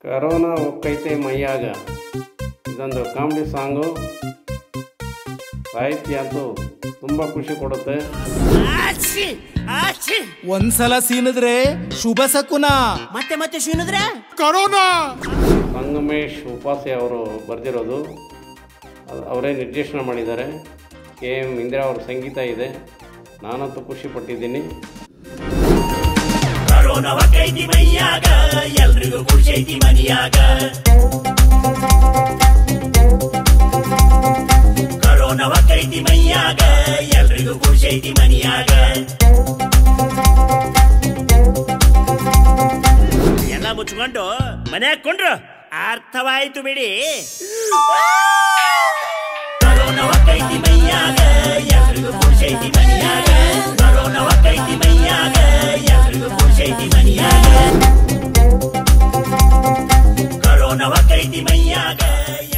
corona ಒಕ್ಕೈತೆ ಮೈಯಾಗ ಇದೊಂದು comedy song ಸಾಹಿತ್ಯ ಅಂತೂ ತುಂಬ ಖುಷಿ ಕೊಡುತ್ತೆ ಒಂದ್ಸಲ ಸೀನಿದ್ರೆ ಶುಭ ಸಕುನ ಮತ್ತೆ ಮತ್ತೆ ಶೂನಿದ್ರೆ ಕರೋನಾ ಸಂಗಮೇಶ್ ಉಪಾಸೆ ಅವರು ಬರೆದಿರೋದು ಅದು ಅವರೇ ನಿರ್ದೇಶನ ಮಾಡಿದ್ದಾರೆ ಕೆ ಎಮ್ ಇಂದಿರಾ ಅವ್ರ ಸಂಗೀತ ಇದೆ ನಾನಂತೂ ಖುಷಿ ಪಟ್ಟಿದ್ದೀನಿ ಕರೋನವ ಕೈತಿ ಮೈಯಾಗ ಎಲ್ರಿಗೂ ಖುಷೈತಿ ಮನಿಯಾಗ ಕರೋನವ ಕೈತಿ ಮೈಯಾಗ ಎಲ್ರಿಗೂ ಖುಷೈತಿ ಮನಿಯಾಗ ಎಲ್ಲ ಮುಚ್ಕೊಂಡು ಮನ್ಯಾಗ ಕೊಂಡ್ರು ಅರ್ಥವಾಯ್ತು ಬಿಡಿ ಕರೋನವ ಕೈತಿ ಮೈಯಾಗ ಎಲ್ರಿಗೂ ಖುಷೈತಿ ಮನಿಯಾಗ ಕರೋನವ ಕೈತಿ ಮೈಯಾಗ ಎಲ್ರಿಗೂ ಖುಷೈತಿ ಮನಿಯಾಗ ಕರೋನವ ಕೈತಿ ಮೈಯಾಗ